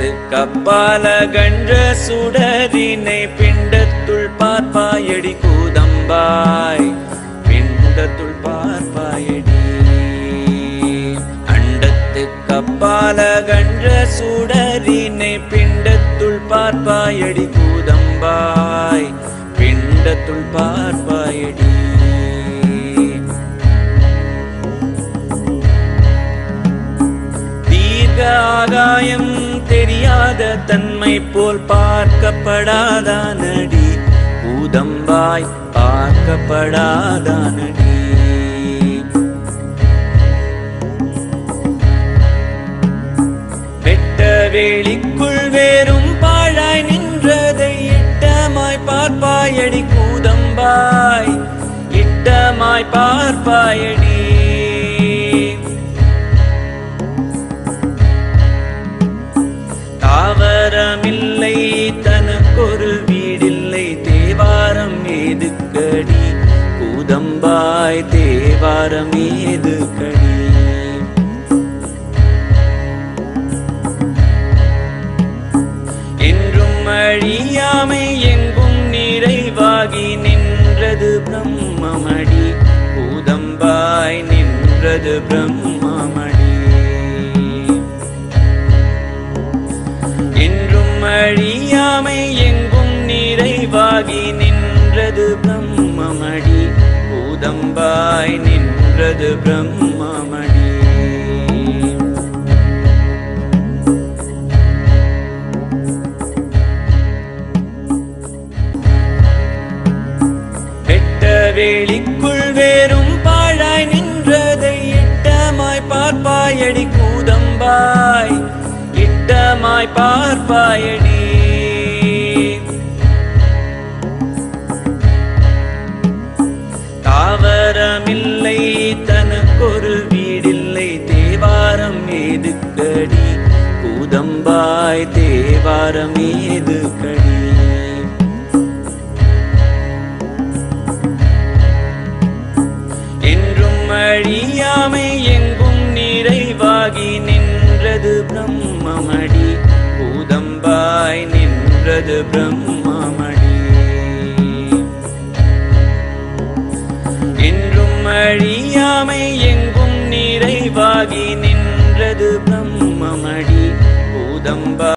கப்பால கன்ற சுடரினை பிண்டத்துள் பார்ப்பாயடி கூதம்பாய் பிண்டத்துள் பார்ப்பாயடி அண்டத்து கப்பால கன்ற சுடரினை பிண்டத்துள் பார்ப்பாயடி கூதம்பாய் பிண்டத்துள் பார்ப்பாயடி தீர்க்க ஆகாயம் தெரியாத தன்மை போல் பார்க்கப்படாதானடி பூதம்பாய் பார்க்கப்படாதானடி வெட்ட வேலிக்குள் வேறும் பாழாய் நின்றதை இட்டமாய் பார்ப்பாயடி கூதம்பாய் இட்டமாய் பார்ப்பாயடி தாவரமில்லை தனக்கொரு வீடில்லை தேவாரம் ஏதுக்கடி கூதம்பாய் தேவாரம் ஏதுக்கடி என்றும் அழியாமை எங்கும் நிறைவாகி நின்றது பிரம்மமடி பூதம்பாய் நின்றது பிரம்மமடி என்றும் அழியாமை எங்கும் நிறைவாகி நின்றது பிரம்மமடி பூதம்பாய் நின்றது பிரம்மமடி வெட்ட வேலிக்குள் வேறும் பாழாய் நின்றதை இட்டமாய் பார்ப்பாயடி கூதம்பாய் இட்டமாய் பார்ப்பாயடி தாவரமில்லை தனக்கொரு வீடில்லை தேவாரம் ஏதுக்கடி கூதம்பாய் தேவாரம் ஏதுக்கடி என்றும் அழியாமை எங்கும் நிறைவாகி நின்றது பிரம்மமடி பூதம்பாய் நின்றது பிரம்மமடி என்றும் அழியாமை எங்கும் நிறைவாகி நின்றது பிரம்மமடி பூதம்பாய்